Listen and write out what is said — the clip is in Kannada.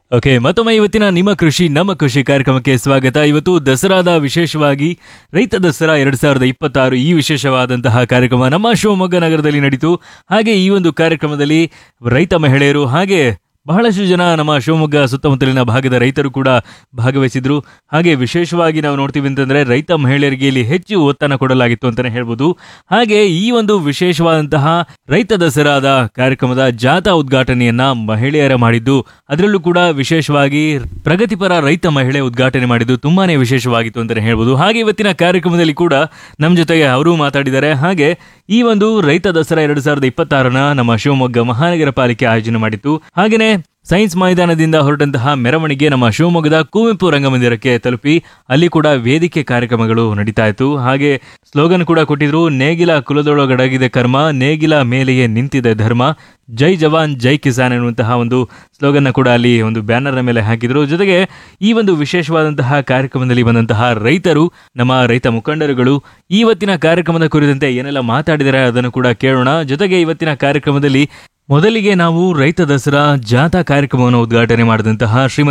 ಓಕೆ ಮತ್ತೊಮ್ಮೆ ಇವತ್ತಿನ ನಿಮ್ಮ ಕೃಷಿ ನಮ್ಮ ಕೃಷಿ ಕಾರ್ಯಕ್ರಮಕ್ಕೆ ಸ್ವಾಗತ ಇವತ್ತು ದಸರಾದ ವಿಶೇಷವಾಗಿ ರೈತ ದಸರಾ ಎರಡ್ ಸಾವಿರದ ಇಪ್ಪತ್ತಾರು ಈ ವಿಶೇಷವಾದಂತಹ ಕಾರ್ಯಕ್ರಮ ನಮ್ಮ ಶಿವಮೊಗ್ಗ ನಗರದಲ್ಲಿ ನಡೀತು ಹಾಗೆ ಈ ಒಂದು ಕಾರ್ಯಕ್ರಮದಲ್ಲಿ ರೈತ ಮಹಿಳೆಯರು ಹಾಗೆ ಬಹಳಷ್ಟು ಜನ ನಮ್ಮ ಶಿವಮೊಗ್ಗ ಸುತ್ತಮುತ್ತಲಿನ ಭಾಗದ ರೈತರು ಕೂಡ ಭಾಗವಹಿಸಿದ್ರು ಹಾಗೆ ವಿಶೇಷವಾಗಿ ನಾವು ನೋಡ್ತೀವಿ ಅಂತಂದ್ರೆ ರೈತ ಮಹಿಳೆಯರಿಗೆ ಇಲ್ಲಿ ಹೆಚ್ಚು ಒತ್ತನ್ನು ಕೊಡಲಾಗಿತ್ತು ಅಂತಾನೆ ಹೇಳ್ಬೋದು ಹಾಗೆ ಈ ಒಂದು ವಿಶೇಷವಾದಂತಹ ರೈತ ದಸರಾದ ಕಾರ್ಯಕ್ರಮದ ಜಾಥಾ ಉದ್ಘಾಟನೆಯನ್ನ ಮಹಿಳೆಯರ ಮಾಡಿದ್ದು ಅದರಲ್ಲೂ ಕೂಡ ವಿಶೇಷವಾಗಿ ಪ್ರಗತಿಪರ ರೈತ ಮಹಿಳೆ ಉದ್ಘಾಟನೆ ಮಾಡಿದ್ದು ತುಂಬಾನೇ ವಿಶೇಷವಾಗಿತ್ತು ಅಂತಾನೆ ಹೇಳ್ಬೋದು ಹಾಗೆ ಇವತ್ತಿನ ಕಾರ್ಯಕ್ರಮದಲ್ಲಿ ಕೂಡ ನಮ್ಮ ಜೊತೆಗೆ ಅವರು ಮಾತಾಡಿದ್ದಾರೆ ಹಾಗೆ ಈ ಒಂದು ರೈತ ದಸರಾ ಎರಡ್ ಸಾವಿರದ ಇಪ್ಪತ್ತಾರನ ನಮ್ಮ ಶಿವಮೊಗ್ಗ ಮಹಾನಗರ ಪಾಲಿಕೆ ಆಯೋಜನೆ ಮಾಡಿತ್ತು ಹಾಗೇನೆ ಸೈನ್ಸ್ ಮೈದಾನದಿಂದ ಹೊರಟಂತಹ ಮೆರವಣಿಗೆ ನಮ್ಮ ಶಿವಮೊಗ್ಗದ ಕುವೆಂಪು ರಂಗಮಂದಿರಕ್ಕೆ ತಲುಪಿ ಅಲ್ಲಿ ಕೂಡ ವೇದಿಕೆ ಕಾರ್ಯಕ್ರಮಗಳು ನಡೀತಾ ಇತ್ತು ಹಾಗೆ ಸ್ಲೋಗನ್ ಕೂಡ ಕೊಟ್ಟಿದ್ರು ನೇಗಿಲ ಕುಲದೊಳಗಡಗಿದೆ ಕರ್ಮ ನೇಗಿಲ ಮೇಲೆಯೇ ನಿಂತಿದೆ ಧರ್ಮ ಜೈ ಜವಾನ್ ಜೈ ಕಿಸಾನ್ ಎನ್ನುವಂತಹ ಒಂದು ಸ್ಲೋಗನ್ನ ಕೂಡ ಅಲ್ಲಿ ಒಂದು ಬ್ಯಾನರ್ನ ಮೇಲೆ ಹಾಕಿದ್ರು ಜೊತೆಗೆ ಈ ಒಂದು ವಿಶೇಷವಾದಂತಹ ಕಾರ್ಯಕ್ರಮದಲ್ಲಿ ಬಂದಂತಹ ರೈತರು ನಮ್ಮ ರೈತ ಮುಖಂಡರುಗಳು ಇವತ್ತಿನ ಕಾರ್ಯಕ್ರಮದ ಕುರಿತಂತೆ ಏನೆಲ್ಲ ಮಾತಾಡಿದ್ದಾರೆ ಅದನ್ನು ಕೂಡ ಕೇಳೋಣ ಜೊತೆಗೆ ಇವತ್ತಿನ ಕಾರ್ಯಕ್ರಮದಲ್ಲಿ ಮೊದಲಿಗೆ ನಾವು ರೈತ ದಸರಾ ಜಾಥಾ ಕಾರ್ಯಕ್ರಮವನ್ನು ಉದ್ಘಾಟನೆ ಮಾಡಿದಂತಹ ಶ್ರೀಮತಿ